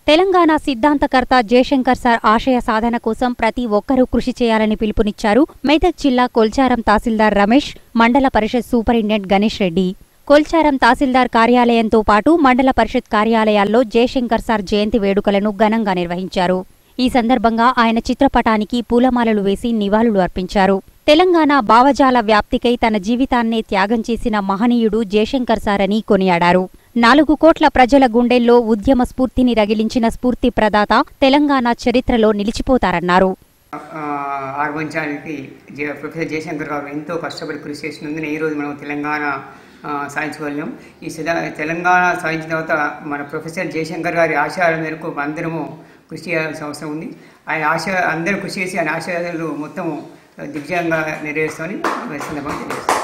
Telangana సిద్ధాంతకర్త Jayashankar sir ఆశయ సాధన కోసం ప్రతి ఒక్కరూ కృషి చేయాలని పిలుపునిచ్చారు మెదక్ జిల్లా కొల్చారం తహసీల్దార్ రమేష్ మండల పరిషత్ సూపరింటెండెంట్ గణేష్ రెడ్డి కొల్చారం తహసీల్దార్ కార్యాలయంతో పాటు మండల పరిషత్ కార్యాలయాల్లో జయశంకర్ సార్ జయంతి వేడుకలను ఘనంగా నిర్వహించారు ఈ సందర్భంగా ఆయన చిత్రపటానికి పూలమాలలు వేసి నివాళులు అర్పించారు తెలంగాణ భావజాల వ్యాప్తికై తన జీవితాన్నే త్యాగం చేసిన మహనీయుడు జయశంకర్ సార్ అని కొనియాడారు నాలుగు కోట్ల ప్రజల గుండెల్లో ఉద్యమ స్ఫూర్తిని రగిలించిన స్ఫూర్తి ప్రదాత తెలంగాణ చరిత్రలో నిలిచిపోతారన్నారు ఆ, ఆరంభించడానికి జే- ప్రొఫెసర్ జయశంకర్ గారు ఎంతో కష్టపడి కృషి చేసినందున ఈరోజు మనం తెలంగాణ ఆ, సాధించగలిగాం ఈ సిధా తెలంగాణ సాధించిన తర్వాత మన ప్రొఫెసర్ జయశంకర్ గారి ఆశయాల మేరకు అందరము కృషి చేయాల్సిన అవసరం ఉంది ఆయన ఆశ అందరూ కృషి చేసి ఆయన ఆశయాలు మొత్తం దిగ్విజయంగా నెరవేరుస్తామని ఈ సందర్భంగా తెలియజేస్తాం